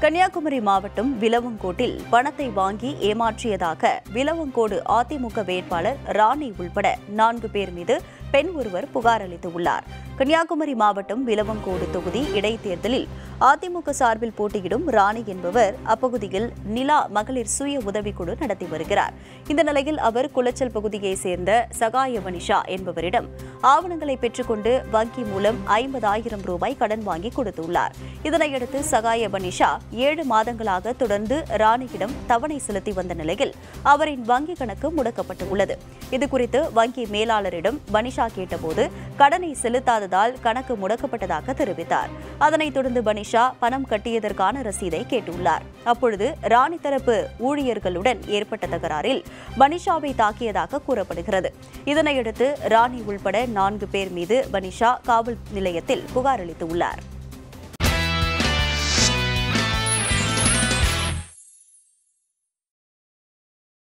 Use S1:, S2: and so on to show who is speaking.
S1: கன்னியாகுமரி மாவட்டம் விலவங்கோட்டில் பணத்தை வாங்கி ஏமாற்றியதாக விலவங்கோடு அதிமுக வேட்பாளர் ராணி உள்பட நான்கு பேர் மீது பெண் ஒருவர் புகார் அளித்துள்ளார் கன்னியாகுமரி மாவட்டம் விலவங்கோடு தொகுதி இடைத்தேர்தலில் அதிமுக சார்பில் போட்டியிடும் ராணி என்பவர் அப்பகுதியில் நிலா மகளிர் சுய உதவிக்குழு நடத்தி வருகிறார் இந்த நிலையில் அவர் குளச்சல் பகுதியைச் சேர்ந்த சகாய வனிஷா என்பவரிடம் ஆவணங்களை பெற்றுக்கொண்டு வங்கி மூலம் ஐம்பதாயிரம் ரூபாய் கடன் வாங்கி கொடுத்துள்ளார் இதனையடுத்து சகாய வனிஷா ஏழு மாதங்களாக தொடர்ந்து ராணியிடம் தவணை செலுத்தி வந்த நிலையில் அவரின் வங்கி கணக்கு முடக்கப்பட்டுள்ளது இதுகுறித்து வங்கி மேலாளரிடம் வனிஷா கேட்டபோது கடனை செலுத்தாததால் கணக்கு முடக்கப்பட்டதாக தெரிவித்தார் அதனைத் தொடர்ந்து பனிஷா பணம் கட்டியதற்கான ரசீதை கேட்டுள்ளார் அப்பொழுது ராணி தரப்பு ஊழியர்களுடன் ஏற்பட்ட தகராறில் பனிஷாவை தாக்கியதாக கூறப்படுகிறது இதனையடுத்து ராணி உள்பட நான்கு பேர் மீது பனிஷா காவல் நிலையத்தில் புகார் அளித்துள்ளார்